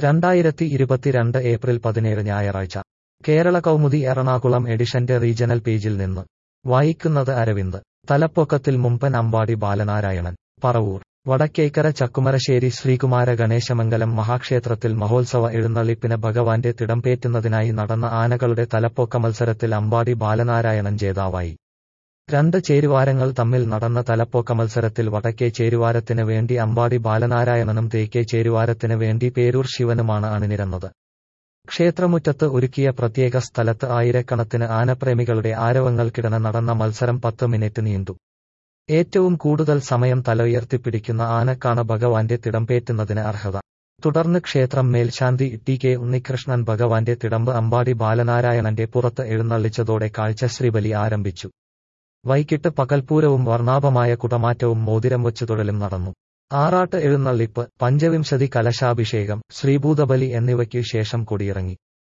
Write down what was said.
രണ്ടായിരത്തി ഇരുപത്തിരണ്ട് ഏപ്രിൽ പതിനേഴ് ഞായറാഴ്ച കേരള കൗമുദി എറണാകുളം എഡിഷന്റെ റീജണൽ പേജിൽ നിന്ന് വായിക്കുന്നത് അരവിന്ദ് തലപ്പൊക്കത്തിൽ മുമ്പൻ അമ്പാടി ബാലനാരായണൻ പറവൂർ വടക്കേക്കര ചക്കുമരശ്ശേരി ശ്രീകുമാര ഗണേശമംഗലം മഹാക്ഷേത്രത്തിൽ മഹോത്സവ എഴുന്നള്ളിപ്പിന് ഭഗവാന്റെ തിടംപേറ്റുന്നതിനായി നടന്ന ആനകളുടെ തലപ്പൊക്ക മത്സരത്തിൽ അമ്പാടി ബാലനാരായണൻ ജേതാവായി രണ്ട് ചേരുവാരങ്ങൾ തമ്മിൽ നടന്ന തലപ്പൊക്ക മത്സരത്തിൽ വടക്കേ ചേരുവാരത്തിന് വേണ്ടി അമ്പാടി ബാലനാരായണനും തേക്കേ ചേരുവാരത്തിന് വേണ്ടി പേരൂർ ശിവനുമാണ് അണിനിരന്നത് ക്ഷേത്രമുറ്റത്ത് ഒരുക്കിയ പ്രത്യേക സ്ഥലത്ത് ആയിരക്കണക്കിന് ആനപ്രേമികളുടെ ആരവങ്ങൾക്കിടന്ന് നടന്ന മത്സരം പത്ത് മിനിറ്റ് നീണ്ടു ഏറ്റവും കൂടുതൽ സമയം തല ഉയർത്തിപ്പിടിക്കുന്ന ആനക്കാണ് ഭഗവാന്റെ തിടംപേറ്റുന്നതിന് അർഹത തുടർന്ന് ക്ഷേത്രം മേൽശാന്തി ടി കെ ഉണ്ണികൃഷ്ണൻ ഭഗവാന്റെ തിടമ്പ് അമ്പാടി ബാലനാരായണന്റെ പുറത്ത് എഴുന്നള്ളിച്ചതോടെ കാഴ്ചശ്രീബലി ആരംഭിച്ചു വൈകിട്ട് പകൽപൂരവും വർണ്ണാഭമായ കുടമാറ്റവും മോതിരം വച്ചു തൊഴലും നടന്നു ആറാട്ട് എഴുന്നള്ളിപ്പ് പഞ്ചവിംശതി കലശാഭിഷേകം ശ്രീഭൂതബലി എന്നിവയ്ക്കു ശേഷം കൊടിയിറങ്ങി